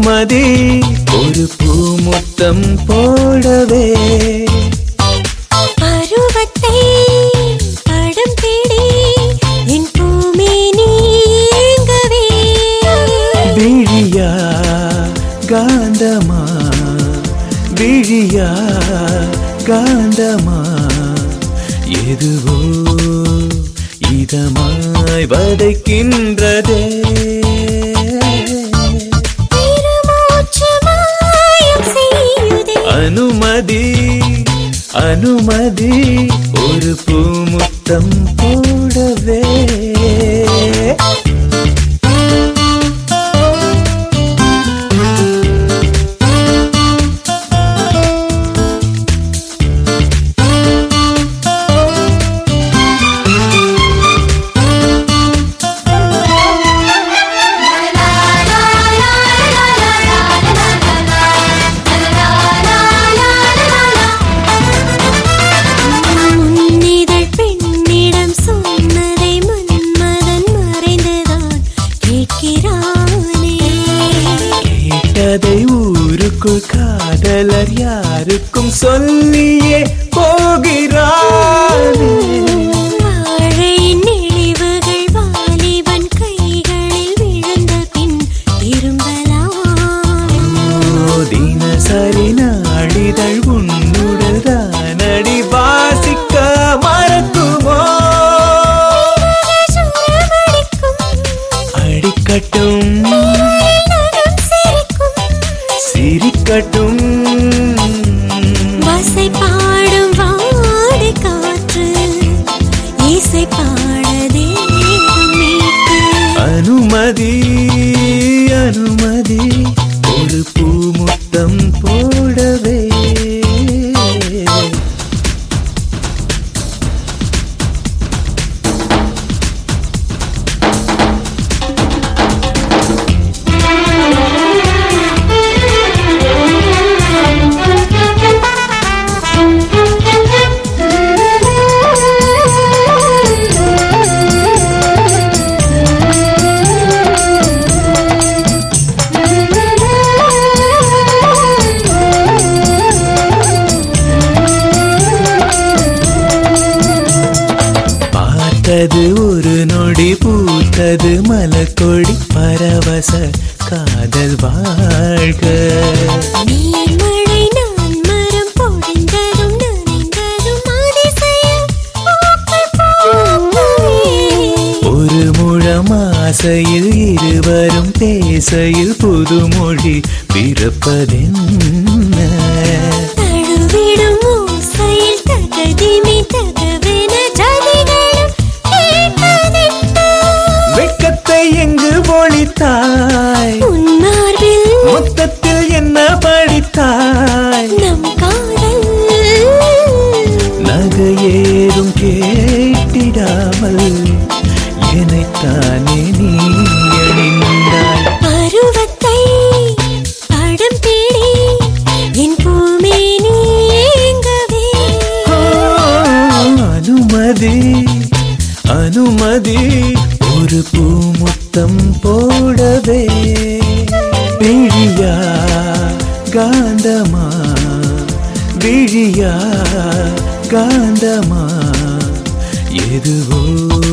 அனுமதி ஒரு பூமுத்தம் போடவே பருவத்தை படம் பிடி என் பூமே நீங்கவே விழியா காந்தமா விழியா காந்தமா எதுவோ இதமாய் வதைக்கின்றதே பெருமூச்சு மாயம் செய்யுதே அனுமதி அனுமதி ஒரு பூமுத்தம் போடவே முன்னிதழ் பெண்ணிடம் சொன்னதை மன்மதன் மறைந்துதான் கேட்கிறானே கேட்டதை ஊருக்குள் காதலர் யாருக்கும் சொல்லியே போகிறார் வாழையின் நெளிவுகள் வாலிபன் கைகளில் விழுந்த பின் திரும்பலாம் தினசரி நாளிதழ் உன்னுடல்தான் அடி வாசிக்க மறக்குமோ சுரமடிக்கும் அடிக்கட்டும் நகம் சிரிக்கும் சிரிக்கட்டும் வசை பாடும் வாடை காற்று இசை பாட தேவம் மீட்டு அனுமதி அனுமதி ஒரு பூமுத்தம் போடவே பார்த்தது ஒரு நொடி பூத்தது மலக்கொடி பரவச காதல் வாழ்க நீர்மழை நான் மரம் பொழிந்ததும் நனைந்ததும் அதிசயம் பூக்கள் பூக்கவே. ஒரு முழம் ஆசையில் இருவரும் பேசையில் புதுமொழி பிறப்பதென்ன தழுவிடும் ஓசையில் தகதிமி தகவென ஜதிகளும் கேட்பதென்ன? வெட்கத்தை எங்கு ஒழித்தாய் உன் மார்பில் மொத்தத்தில் என்ன படித்தாய் நம் காதல் நகையேதும் கேட்டிடாமல் என்னைத்தானே நீ அணிந்தாய் பருவத்தை படம் பிடி என் பூமே நீங்கவே ஆ, அனுமதி அனுமதி ஒரு பூமுத்தம் போடவே விழியா காந்தமா விழியா காந்தமா எதுவோ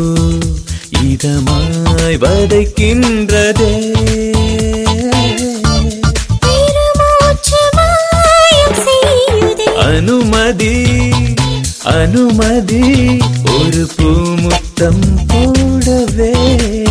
இதமாய் வதைக்கின்றதே பெருமூச்சு மாயம் செய்யுதே அனுமதி அனுமதி ஒரு பூமுத்தம் போடவே